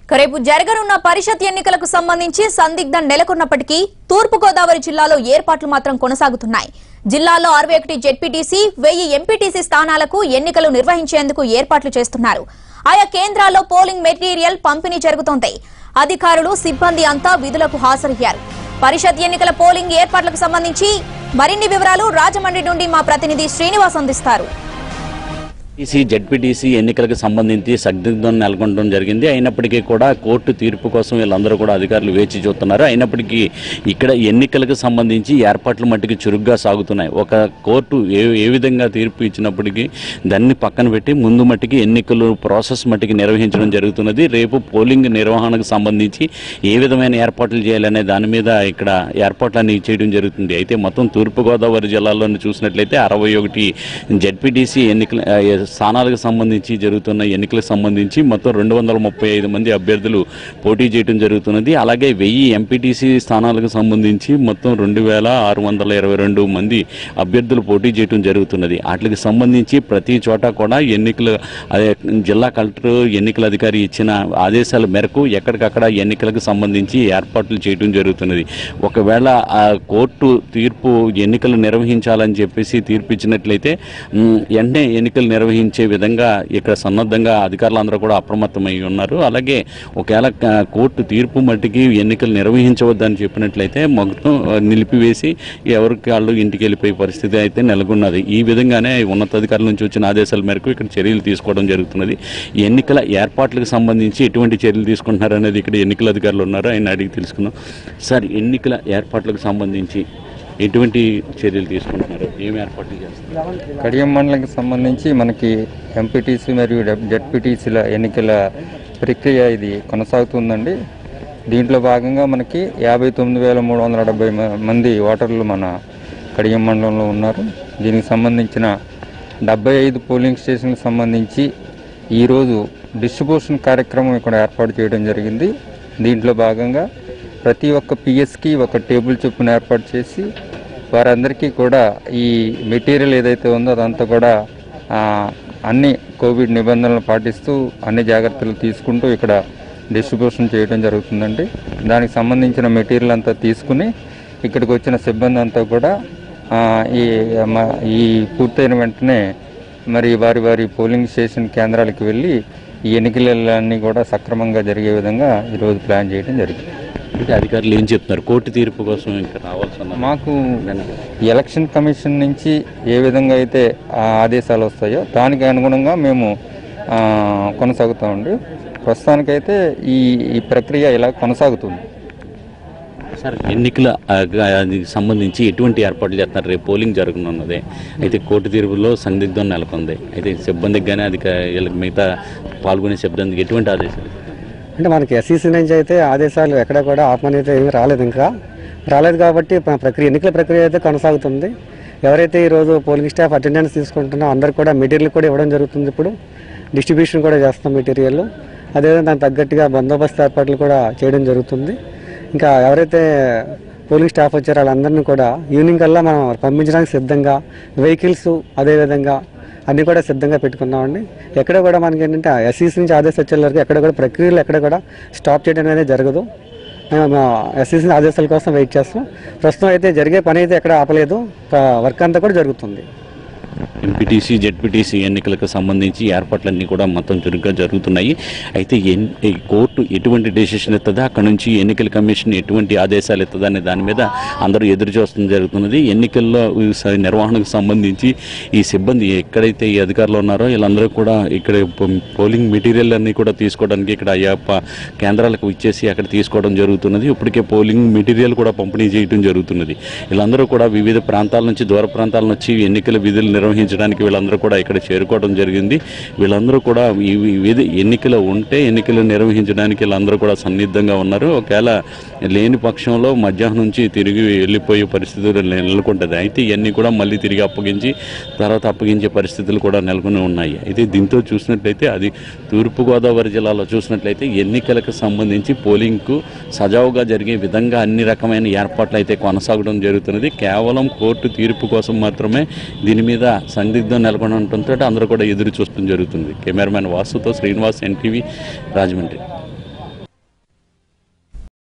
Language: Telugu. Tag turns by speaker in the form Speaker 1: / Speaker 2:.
Speaker 1: ఇక రేపు జరగనున్న పరిషత్ ఎన్నికలకు సంబంధించి సందిగ్ధం నెలకొన్నప్పటికీ తూర్పుగోదావరి జిల్లాలో ఏర్పాట్లు మాత్రం కొనసాగుతున్నాయి జిల్లాలో అరవై ఒకటి జెడ్పీటీసీ వెయ్యి ఎంపీటీసీ స్థానాలకు ఎన్నికలు నిర్వహించేందుకు ఏర్పాట్లు చేస్తున్నారు ఆయా కేంద్రాల్లో పోలింగ్ మెటీరియల్ పంపిణీ జరుగుతోంది అధికారులు సిబ్బంది అంతా విధులకు హాజరయ్యారు పరిషత్ ఎన్నికల పోలింగ్ ఏర్పాట్లకు సంబంధించి మరిన్ని వివరాలు రాజమండ్రి నుండి మా ప్రతినిధి శ్రీనివాస్ అందిస్తారు
Speaker 2: టీసీ జడ్పీటీసీ ఎన్నికలకు సంబంధించి సందిగ్ధం నెలకొనడం జరిగింది అయినప్పటికీ కూడా కోర్టు తీర్పు కోసం వీళ్ళందరూ కూడా అధికారులు వేచి చూస్తున్నారు అయినప్పటికీ ఇక్కడ ఎన్నికలకు సంబంధించి ఏర్పాట్లు మట్టికి చురుగ్గా సాగుతున్నాయి ఒక కోర్టు ఏ ఏ విధంగా తీర్పు ఇచ్చినప్పటికీ దాన్ని పక్కన పెట్టి ముందు మట్టికి ఎన్నికలు ప్రాసెస్ మట్టికి నిర్వహించడం జరుగుతున్నది రేపు పోలింగ్ నిర్వహణకు సంబంధించి ఏ విధమైన ఏర్పాట్లు చేయాలనే దాని మీద ఇక్కడ ఏర్పాట్లన్నీ చేయడం జరుగుతుంది అయితే మొత్తం తూర్పుగోదావరి జిల్లాలోని చూసినట్లయితే అరవై ఒకటి జడ్పీటీసీ ఎన్నికల ఆ, స్థానాలకు సంబంధించి జరుగుతున్న ఎన్నికలకు సంబంధించి మొత్తం రెండు వందల ముప్పై ఐదు మంది అభ్యర్థులు పోటీ చేయడం జరుగుతున్నది అలాగే వెయ్యి ఎంపీటీసీ స్థానాలకు సంబంధించి మొత్తం రెండు వేల ఆరు వందల ఇరవై రెండు మంది అభ్యర్థులు పోటీ చేయడం జరుగుతున్నది వాటికి సంబంధించి ప్రతి చోట కూడా ఎన్నికలు అదే జిల్లా కలెక్టర్ ఎన్నికల అధికారి ఇచ్చిన ఆదేశాల మేరకు ఎక్కడికక్కడ ఎన్నికలకు సంబంధించి ఏర్పాట్లు చేయడం జరుగుతున్నది ఒకవేళ ఆ కోర్టు తీర్పు ఎన్నికలు నిర్వహించాలని చెప్పేసి తీర్పు ఇచ్చినట్లయితే మ్, వెంటనే ఎన్నికలు నిర్వహించే విధంగా ఇక్కడ సన్నద్ధంగా అధికారులందరూ కూడా అప్రమత్తమై ఉన్నారు అలాగే ఒకవేళ క- కోర్టు తీర్పు మట్టికి ఎన్నికలు నిర్వహించవద్దని చెప్పినట్లయితే మొత్తం ఆ, నిలిపివేసి ఎవరికి వాళ్ళు ఇంటికి వెళ్ళిపోయే పరిస్థితి అయితే నెలకొన్నది ఈ విధంగానే ఉన్నతాధికారుల నుంచి వచ్చిన ఆదేశాల మేరకు ఇక్కడ చర్యలు తీసుకోవడం జరుగుతున్నది ఈ ఎన్నికల ఏర్పాట్లకు సంబంధించి ఎటువంటి చర్యలు తీసుకుంటున్నారు అనేది ఇక్కడ ఎన్నికల అధికారులు ఉన్నారు ఆయన అడిగి తెలుసుకుందాం సార్ ఎన్నికల ఏర్పాట్లకు సంబంధించి ఎటువంటి చర్యలు తీసుకుంటున్నారు ఏమి ఏర్పాట్లు చేస్తున్నారు
Speaker 3: కడియం మండలంకి సంబంధించి మనకి ఎంపీటీసీ మరియు జడ్పీటీసీల ఎన్నికల ప్రక్రియ ఇది కొనసాగుతుందండి దీంట్లో భాగంగా మనకి యాభై తొమ్మిది వేల మూడు వందల డెబ్బై మ- మంది ఓటర్లు మన కడియం మండలంలో ఉన్నారు దీనికి సంబంధించిన డెబ్బై ఐదు పోలింగ్ స్టేషన్లకు సంబంధించి ఈరోజు డిస్ట్రిబ్యూషన్ కార్యక్రమం ఇక్కడ ఏర్పాటు చేయడం జరిగింది దీంట్లో భాగంగా ప్రతి ఒక్క పిఎస్కి ఒక టేబుల్ చొప్పున ఏర్పాటు చేసి వారందరికీ కూడా ఈ మెటీరియల్ ఏదైతే ఉందో అదంతా కూడా ఆ, అన్ని కోవిడ్ నిబంధనలు పాటిస్తూ అన్ని జాగ్రత్తలు తీసుకుంటూ ఇక్కడ డిస్ట్రిబ్యూషన్ చేయడం జరుగుతుందండి దానికి సంబంధించిన మెటీరియల్ అంతా తీసుకుని ఇక్కడికి వచ్చిన సిబ్బంది అంతా కూడా ఆ, ఈ మ- ఈ పూర్తయిన వెంటనే మరి వారి వారి పోలింగ్ స్టేషన్ కేంద్రాలకు వెళ్ళి ఈ ఎన్నికలన్నీ కూడా సక్రమంగా జరిగే విధంగా ఈరోజు ప్లాన్ చేయడం జరిగింది
Speaker 2: అంటే అధికారులు ఏం చెప్తున్నారు కోర్టు తీర్పు కోసం ఇంకా రావాల్సిన
Speaker 3: మాకు ఎలక్షన్ కమిషన్ నుంచి ఏ విధంగా అయితే ఆ ఆదేశాలు వస్తాయో దానికి అనుగుణంగా మేము ఆ, కొనసాగుతామండి ప్రస్తుతానికైతే ఈ ఈ ప్రక్రియ ఇలా కొనసాగుతుంది
Speaker 2: సార్ ఎన్నికల ఆ, గా- దానికి సంబంధించి ఎటువంటి ఏర్పాట్లు చేస్తున్నారు రేపు పోలింగ్ జరగనున్నది అయితే కోర్టు తీర్పులో సందిగ్ధం నెలకొంది అయితే సిబ్బందికి కానీ అధిక వీళ్ళకి మిగతా పాల్గొనే సిబ్బందికి ఎటువంటి ఆదేశాలు
Speaker 4: అంటే మనకి ఎస్ఈసీ నుంచి అయితే ఆదేశాలు ఎక్కడ కూడా ఆపమని అయితే ఏమీ రాలేదు ఇంకా రాలేదు కాబట్టి ప్ర- ప్రక్రియ ఎన్నికల ప్రక్రియ అయితే కొనసాగుతుంది ఎవరైతే ఈరోజు పోలింగ్ స్టాఫ్ అటెండెన్స్ తీసుకుంటున్నారో అందరికి కూడా మెటీరియల్ కూడా ఇవ్వడం జరుగుతుంది ఇప్పుడు డిస్ట్రిబ్యూషన్ కూడా చేస్తాం మెటీరియల్ అదేవిధంగా దానికి తగ్గట్టుగా బందోబస్తు ఏర్పాట్లు కూడా చేయడం జరుగుతుంది ఇంకా ఎవరైతే పోలింగ్ స్టాఫ్ వచ్చారో వాళ్ళందరినీ కూడా ఈవినింగ్ కల్లా మనం పంపించడానికి సిద్ధంగా వెహికల్స్ అదేవిధంగా అన్నీ కూడా సిద్ధంగా పెట్టుకున్నామండి ఎక్కడ కూడా మనకి ఏంటంటే ఎస్ఈసీ నుంచి ఆదేశాలు వచ్చే వరకు ఎక్కడ కూడా ప్రక్రియలు ఎక్కడ కూడా స్టాప్ చేయడం అనేది జరగదు మేము ఎస్ఈసీ ఆదేశాల కోసం వెయిట్ చేస్తాం ప్రస్తుతం అయితే జరిగే పని అయితే ఎక్కడ ఆపలేదు వర్క్ అంతా కూడా జరుగుతుంది
Speaker 2: ఎంపీటీసీ జెడ్పీటీసీ ఎన్నికలకు సంబంధించి ఏర్పాట్లన్నీ కూడా మొత్తం చురుగ్గా జరుగుతున్నాయి అయితే ఎన్- ఈ కోర్టు ఎటువంటి డెసిషన్ ఇస్తుందో అక్కడ నుంచి ఎన్నికల కమిషన్ ఎటువంటి ఆదేశాలు ఇస్తుందో అనే దాని మీద అందరూ ఎదురు చూస్తుంది జరుగుతున్నది ఎన్నికల్లో ఈ స- నిర్వహణకు సంబంధించి ఈ సిబ్బంది ఎక్కడైతే ఈ అధికారులు ఉన్నారో వీళ్ళందరూ కూడా ఇక్కడ పో- పోలింగ్ మెటీరియల్ అన్ని కూడా తీసుకోవడానికి ఇక్కడ ఆయా ప- కేంద్రాలకు ఇచ్చేసి అక్కడ తీసుకోవడం జరుగుతున్నది ఇప్పటికే పోలింగ్ మెటీరియల్ కూడా పంపిణీ చేయడం జరుగుతున్నది వీళ్ళందరూ కూడా వివిధ ప్రాంతాల నుంచి దూర ప్రాంతాల నుంచి ఎన్నికల విధులు నిర్వహించడానికి వీళ్ళందరూ కూడా ఇక్కడ చేరుకోవడం జరిగింది వీళ్ళందరూ కూడా ఈ ఈ విధి ఎన్నికలు ఉంటే ఎన్నికలు నిర్వహించడానికి వీళ్ళందరూ కూడా సన్నిద్ధంగా ఉన్నారు ఒకవేళ లేని పక్షంలో మధ్యాహ్నం నుంచి తిరిగి వెళ్ళిపోయే పరిస్థితులు నె- నెలకొంటుంది అయితే ఇవన్నీ కూడా మళ్ళీ తిరిగి అప్పగించి తర్వాత అప్పగించే పరిస్థితులు కూడా నెలకొని ఉన్నాయి అయితే దీంతో చూసినట్లయితే అది తూర్పుగోదావరి జిల్లాలో చూసినట్లయితే ఎన్నికలకు సంబంధించి పోలింగ్కు సజావుగా జరిగే విధంగా అన్ని రకమైన ఏర్పాట్లు అయితే కొనసాగడం జరుగుతున్నది కేవలం కోర్టు తీర్పు కోసం మాత్రమే దీని మీద సందిగ్ధం నెలకొని ఉండటంతో అందరూ కూడా ఎదురు చూడటం జరుగుతుంది కెమెరామెన్ వాసుతో శ్రీనివాస్ ఎన్టీవీ రాజమండ్రి